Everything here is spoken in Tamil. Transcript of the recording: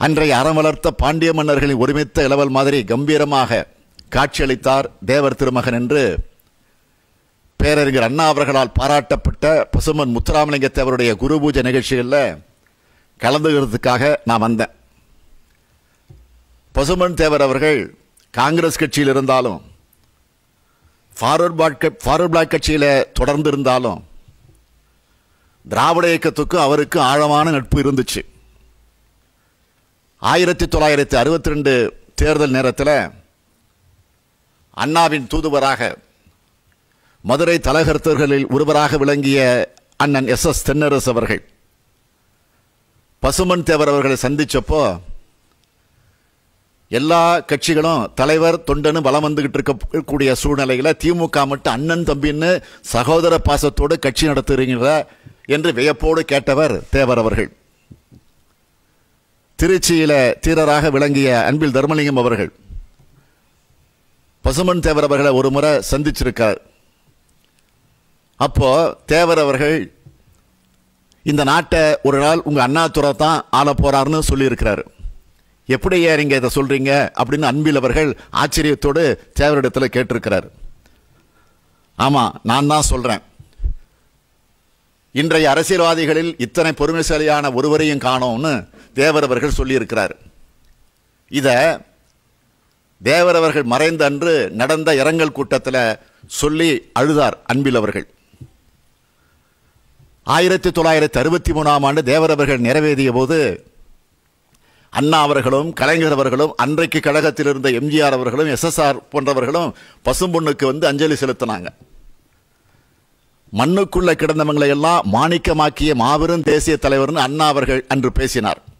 அன்றைய அறம் வளர்த்த பாண்டிய மன்னர்களின் ஒருமித்த இளவல் மாதிரி கம்பீரமாக காட்சியளித்தார் தேவர் திருமகன் என்று பேரறிஞர் அண்ணா அவர்களால் பாராட்டப்பட்ட பசுமன் முத்துராமலிங்க தேவருடைய குரு பூஜை நிகழ்ச்சிகளில் கலந்துக்கிறதுக்காக நான் வந்தேன் பசுமன் தேவர் அவர்கள் காங்கிரஸ் கட்சியில் இருந்தாலும் ஃபார்வர்ட் பிளாக் ஃபார்வர்ட் பிளாக் கட்சியில் தொடர்ந்து இருந்தாலும் திராவிட இயக்கத்துக்கும் அவருக்கும் ஆழமான நட்பு இருந்துச்சு ஆயிரத்தி தொள்ளாயிரத்தி அறுபத்தி ரெண்டு தேர்தல் நேரத்தில் அண்ணாவின் தூதுவராக மதுரை தலகர்த்தர்களில் ஒருவராக விளங்கிய அண்ணன் எஸ் எஸ் தென்னரசு அவர்கள் பசுமன் தேவர் அவர்களை சந்திச்சப்போ எல்லா கட்சிகளும் தலைவர் தொண்டனு பலம் வந்துகிட்டு இருக்கக்கூடிய சூழ்நிலையில் திமுக மட்டும் அண்ணன் தம்பின்னு சகோதர பாசத்தோடு கட்சி நடத்துறீங்களா என்று வியப்போடு கேட்டவர் தேவர் அவர்கள் திருச்சியில தீரராக விளங்கிய அன்பில் தர்மலிங்கம் அவர்கள் பசுமன் தேவர் அவர்களை ஒரு முறை சந்திச்சிருக்கார் அப்போ தேவர் அவர்கள் இந்த நாட்டை ஒரு நாள் உங்க அண்ணாதுரை தான் ஆள போறாருன்னு சொல்லியிருக்கிறாரு எப்படி நீங்க இதை சொல்றீங்க அப்படின்னு அன்பில் அவர்கள் ஆச்சரியத்தோடு தேவரிடத்தில் கேட்டிருக்கிறார் ஆமா நான் தான் சொல்றேன் இன்றைய அரசியல்வாதிகளில் இத்தனை பொறுமைசாலியான ஒருவரையும் காணோம்னு தேவர் அவர்கள் சொல்லியிருக்கிறார் இத தேவர் அவர்கள் மறைந்த அன்று நடந்த இரங்கல் கூட்டத்தில் சொல்லி அழுதார் அன்பில் அவர்கள் ஆயிரத்தி தொள்ளாயிரத்தி அறுபத்தி மூணாம் ஆண்டு தேவர் அவர்கள் நிறைவேறிய போது அண்ணா அவர்களும் கலைஞர் அவர்களும் அன்றைக்கு கழகத்தில் இருந்த எம்ஜிஆர் அவர்களும் எஸ்எஸ்ஆர் போன்றவர்களும் பசும்பொண்ணுக்கு வந்து அஞ்சலி செலுத்தினாங்க மண்ணுக்குள்ள கிடந்தவங்களை எல்லாம் மாணிக்கமாக்கிய மாபெரும் தேசிய தலைவர்னு அண்ணா அவர்கள் அன்று பேசினார்